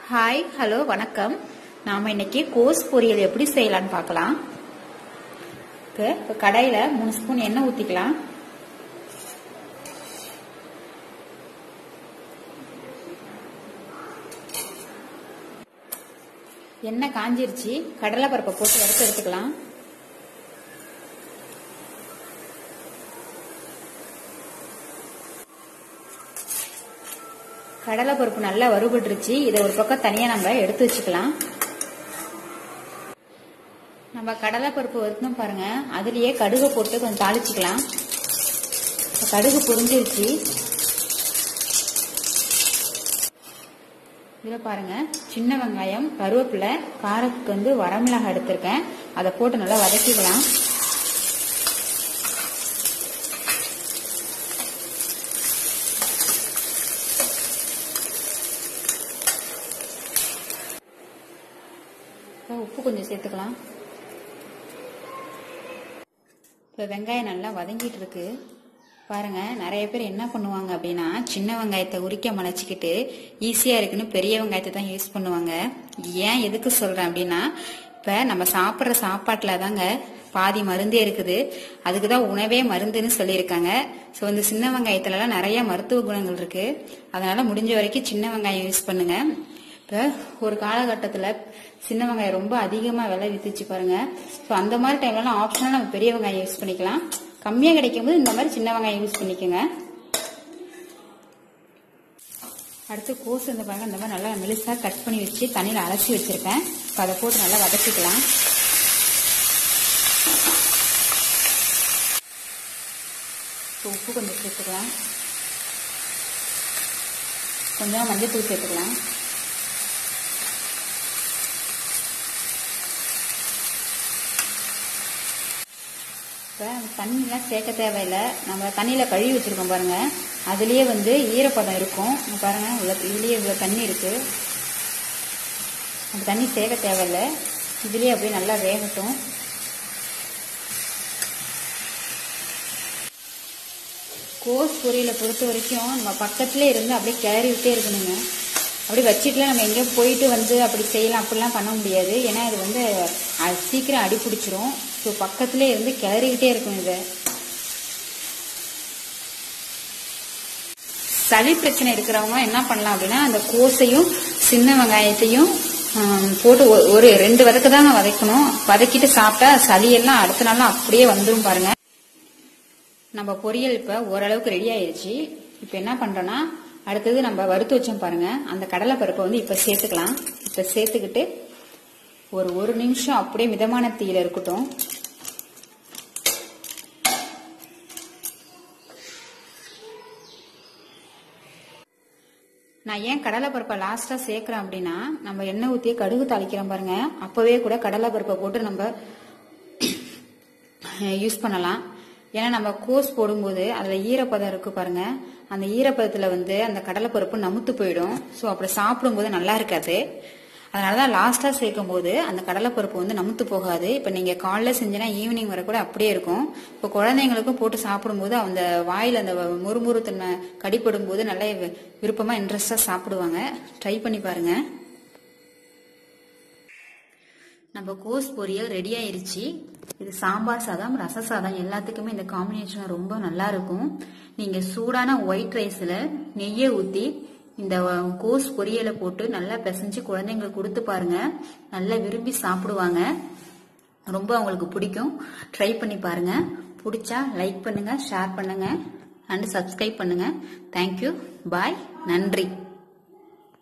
hi hello வணக்கம் நாம இன்னைக்கு கோஸ் பொரியல் எப்படி செய்யலாம்னு பார்க்கலாம் இப்போ இப்போ கடாயில் மூணு ஸ்பூன் எண்ணெய் ஊற்றிக்கலாம் எண்ணெய் காஞ்சிருச்சு கடலை பருப்பை போட்டு வறுத்து எடுத்துக்கலாம் கடலை பருப்பு நல்லா வறுபட்டுருச்சு இதை ஒரு பக்கம் தனியாக நம்ம எடுத்து வச்சுக்கலாம் நம்ம கடலை பருப்பு வறுக்கணும் பாருங்க அதுலயே கடுகு போட்டு கொஞ்சம் தாளிச்சுக்கலாம் கடுகு பொரிஞ்சிருச்சு இதில் பாருங்க சின்ன வெங்காயம் கருவேப்பிலை காரத்துக்கு வந்து வரமிளகாய் எடுத்திருக்கேன் அதை போட்டு நல்லா வதக்கிக்கலாம் உப்பு கொஞ்சம் சேர்த்துக்கலாம் இப்போ வெங்காயம் நல்லா வதங்கிட்டு இருக்கு பாருங்க நிறைய பேர் என்ன பண்ணுவாங்க அப்படின்னா சின்ன வெங்காயத்தை உரிக்க மலைச்சிக்கிட்டு ஈஸியா இருக்குன்னு பெரிய வெங்காயத்தை தான் யூஸ் பண்ணுவாங்க ஏன் எதுக்கு சொல்றேன் அப்படின்னா இப்ப நம்ம சாப்பிட்ற சாப்பாட்டுல தாங்க பாதி மருந்தே இருக்குது அதுக்கு தான் உணவே மருந்துன்னு சொல்லியிருக்காங்க ஸோ இந்த சின்ன வெங்காயத்துலலாம் நிறைய மருத்துவ குணங்கள் இருக்கு அதனால முடிஞ்ச வரைக்கும் சின்ன வெங்காயம் யூஸ் பண்ணுங்க இப்போ ஒரு காலகட்டத்தில் சின்ன வெங்காயம் ரொம்ப அதிகமாக விலை வித்துச்சு பாருங்க ஸோ அந்த மாதிரி டைம்லலாம் ஆப்ஷனாக நம்ம பெரிய வெங்காயம் யூஸ் பண்ணிக்கலாம் கம்மியாக கிடைக்கும் போது இந்த மாதிரி சின்ன வெங்காயம் யூஸ் பண்ணிக்கோங்க அடுத்து கோஸ் இந்த பாருங்க இந்த மாதிரி நல்லா மெலிசாக கட் பண்ணி வச்சு தண்ணியில் அலசி வச்சிருக்கேன் இப்போ அதை போட்டு நல்லா வதக்கிக்கலாம் இப்போ உப்பு கொஞ்சம் சேர்த்துக்கலாம் கொஞ்சம் மஞ்சள் தூள் சேர்த்துக்கலாம் இப்போ தண்ணிலாம் சேர்க்க தேவையில்லை நம்ம தண்ணியில் கழுவி வச்சுருக்கோம் பாருங்கள் அதுலேயே வந்து ஈரப்பதம் இருக்கும் பாருங்கள் இவ்வளோ இதுலேயே இவ்வளோ தண்ணி இருக்குது அந்த தண்ணி சேர்க்க தேவையில்லை இதுலேயே அப்படியே நல்லா வேகட்டும் கோஸ் பொரியலை பொறுத்த வரைக்கும் நம்ம பக்கத்துலேயே இருந்து அப்படியே கிளறி விட்டே இருக்கணுங்க அப்படி வச்சுட்டுலாம் நம்ம எங்கேயும் போயிட்டு வந்து அப்படி செய்யலாம் அப்படிலாம் பண்ண முடியாது ஏன்னா இது வந்து சீக்கிரம் அடி பிடிச்சிரும் ஸோ பக்கத்துலேயே இருந்து கிளறிக்கிட்டே இருக்கும் இதை சளி பிரச்சனை இருக்கிறவங்க என்ன பண்ணலாம் அப்படின்னா அந்த கோஸையும் சின்ன வெங்காயத்தையும் போட்டு ஒரு ரெண்டு வதக்கு தாங்க வதக்கணும் வதக்கிட்டு சாப்பிட்டா சளியெல்லாம் அடுத்த நாள்லாம் அப்படியே வந்துடும் பாருங்க நம்ம பொரியல் இப்போ ஓரளவுக்கு ரெடி ஆயிடுச்சு இப்போ என்ன பண்றோம்னா அடுத்தது நம்ம வறுத்து வச்சோம் பாருங்க அந்த கடலை பருப்பை வந்து இப்போ சேர்த்துக்கலாம் இப்போ சேர்த்துக்கிட்டு ஒரு ஒரு நிமிஷம் அப்படியே மிதமான தீயில இருக்கட்டும் நான் ஏன் கடலை பருப்பை லாஸ்டா சேர்க்கிறேன் அப்படின்னா நம்ம எண்ணெய் ஊற்றி கடுகு தாளிக்கிறோம் பாருங்க அப்பவே கூட கடலை பருப்பை போட்டு நம்ம யூஸ் பண்ணலாம் ஏன்னா நம்ம கோஸ் போடும்போது அதில் ஈரப்பதம் இருக்கு பாருங்க அந்த ஈரப்பதத்தில் வந்து அந்த கடலைப்பருப்பு நமுத்து போயிடும் ஸோ அப்படி சாப்பிடும்போது நல்லா இருக்காது அதனால தான் லாஸ்ட்டாக சேர்க்கும் போது அந்த கடலைப்பருப்பு வந்து நமுத்து போகாது இப்போ நீங்கள் காலைல செஞ்சீங்கன்னா ஈவினிங் வரை கூட அப்படியே இருக்கும் இப்போ குழந்தைங்களுக்கும் போட்டு சாப்பிடும்போது அந்த வாயில் அந்த முறுமுறுத்தன்மை கடிப்படும் போது நல்லா விருப்பமாக இன்ட்ரெஸ்டாக சாப்பிடுவாங்க ட்ரை பண்ணி பாருங்க நம்ம கோஸ் பொரியல் ரெடி ஆயிருச்சு இது சாம்பார் சாதம் ரச சாதம் எல்லாத்துக்குமே இந்த காம்பினேஷன் ரொம்ப நல்லா இருக்கும் நீங்க சூடான ஒயிட் ரைஸ்ல நெய்யை ஊத்தி இந்த கோஸ் பொரியலை போட்டு நல்லா பிசைஞ்சு குழந்தைங்களுக்கு கொடுத்து பாருங்க நல்லா விரும்பி சாப்பிடுவாங்க ரொம்ப அவங்களுக்கு பிடிக்கும் ட்ரை பண்ணி பாருங்க பிடிச்சா லைக் பண்ணுங்க ஷேர் பண்ணுங்க அண்ட் சப்ஸ்கிரைப் பண்ணுங்க தேங்க்யூ பாய் நன்றி